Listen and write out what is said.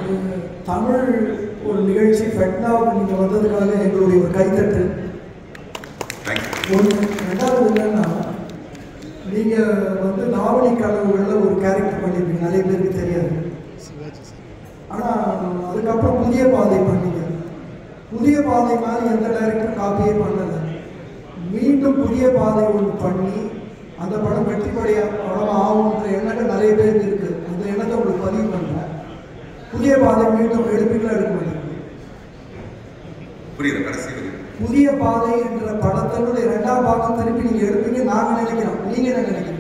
ஒரு தமிழ் ஒரு நிகழ்ச்சி ஃபெட்னாவுக்கு நீங்கள் வந்ததுக்காக எங்களுடைய ஒரு கைத்தட்டு தேங்க்யூ ஒன்று ரெண்டாவது என்னன்னா நீங்கள் வந்து நாவலி கனவுகளில் ஒரு கேரக்டர் பண்ணியிருப்பீங்க நிறைய பேருக்கு தெரியாது ஆனால் அதுக்கப்புறம் புதிய பாதை பண்ணீங்க புதிய பாதை மாதிரி எந்த டைரக்டரும் காப்பியே பண்ணலை மீண்டும் புதிய பாதை ஒன்று பண்ணி அந்த படம் வெற்றிப்படைய படம் ஆகுன்ற எண்ணங்கள் நிறைய பேருக்கு இருக்குது அந்த எண்ணத்தை உங்களுக்கு பதிவு பண்ணுறேன் புதிய பாதை மீண்டும் எடுப்பீங்களா எடுக்க மாட்டீங்க புரியுது கடைசி வரி புதிய பாதை என்ற படத்தினுடைய ரெண்டாம் பாகம் திருப்பி நீங்கள் எடுப்பீங்க நாங்கள் நினைக்கிறோம் நீங்கள் என்ன நினைக்கிறீங்க